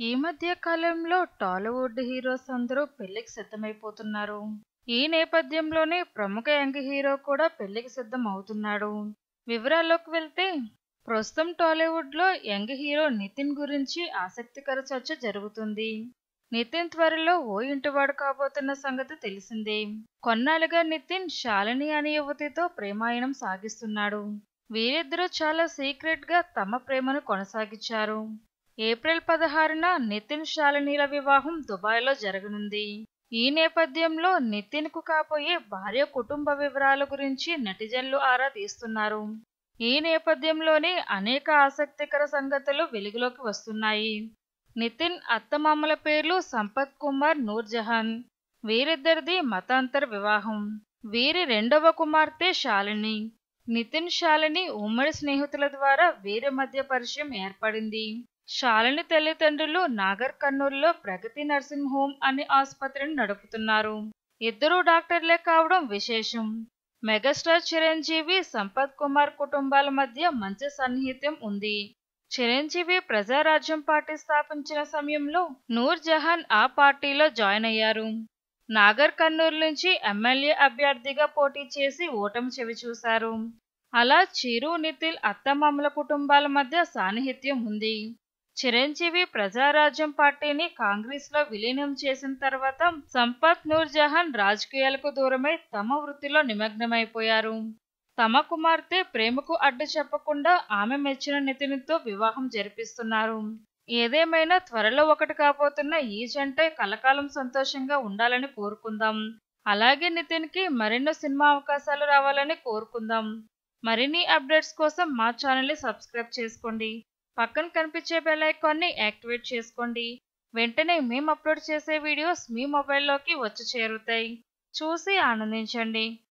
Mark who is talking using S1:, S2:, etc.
S1: ఈ మధ్య కాలంలో టాలీవుడ్ హీరోస్ అందరూ పెళ్లికి సిద్ధమైపోతున్నారు ఈ నేపథ్యంలోనే ప్రముఖ యంగ్ హీరో కూడా పెళ్లికి సిద్ధం అవుతున్నాడు వివరాల్లోకి వెళ్తే ప్రస్తుతం టాలీవుడ్ లో యంగ్ హీరో నితిన్ గురించి ఆసక్తికర చర్చ జరుగుతుంది నితిన్ త్వరలో ఓ ఇంటివాడు కాబోతున్న సంగతి తెలిసిందే కొన్నాళ్ళుగా నితిన్ శాలిని అనే యువతితో ప్రేమాయణం సాగిస్తున్నాడు వీరిద్దరూ చాలా సీక్రెట్ గా తమ ప్రేమను కొనసాగించారు ఏప్రిల్ పదహారున నితిన్ శాలినీల వివాహం దుబాయ్లో జరగనుంది ఈ నేపథ్యంలో నితిన్ కు కాబోయే భార్య కుటుంబ వివరాల గురించి నెటిజన్లు ఆరా తీస్తున్నారు ఈ నేపథ్యంలోనే అనేక ఆసక్తికర సంగతులు వెలుగులోకి వస్తున్నాయి నితిన్ అత్తమామల పేర్లు సంపత్ కుమార్ నూర్జహాన్ వీరిద్దరిది మతాంతర వివాహం వీరి రెండవ కుమార్తె శాలిని నితిన్ శాలిని ఉమ్మడి స్నేహితుల ద్వారా వీరి మధ్య పరిచయం ఏర్పడింది శాలిని తల్లిదండ్రులు నాగర్ కర్నూలులో ప్రగతి నర్సింగ్ హోమ్ అనే ఆసుపత్రిని నడుపుతున్నారు ఇద్దరు డాక్టర్లే కావడం విశేషం మెగాస్టార్ చిరంజీవి సంపత్ కుమార్ కుటుంబాల మధ్య మంచి సన్నిహిత్యం ఉంది చిరంజీవి ప్రజారాజ్యం పార్టీ స్థాపించిన సమయంలో నూర్ జహాన్ ఆ పార్టీలో జాయిన్ అయ్యారు నాగర్ కర్నూలు నుంచి ఎమ్మెల్యే అభ్యర్థిగా పోటీ చేసి ఓటమి చెవిచూశారు అలా చిరు నితిల్ అత్తమామల కుటుంబాల మధ్య సాన్నిహిత్యం ఉంది చిరంజీవి ప్రజారాజ్యం పార్టీని కాంగ్రెస్ లో విలీనం చేసిన తర్వాత సంపత్ నూర్ జహాన్ రాజకీయాలకు దూరమై తమ వృత్తిలో నిమగ్నమైపోయారు తమ కుమార్తె ప్రేమకు అడ్డు చెప్పకుండా ఆమె మెచ్చిన నితిన్తో వివాహం జరిపిస్తున్నారు ఏదేమైనా త్వరలో ఒకటి కాబోతున్న ఈ జంట కలకాలం సంతోషంగా ఉండాలని కోరుకుందాం అలాగే నితిన్ కి మరెన్నో సినిమా అవకాశాలు రావాలని కోరుకుందాం మరిన్ని అప్డేట్స్ కోసం మా ఛానల్ని సబ్స్క్రైబ్ చేసుకోండి పక్కన కనిపించే బెల్ ఐకాన్ని యాక్టివేట్ చేసుకోండి వెంటనే మేము అప్లోడ్ చేసే వీడియోస్ మీ మొబైల్లోకి వచ్చి చేరుతాయి చూసి ఆనందించండి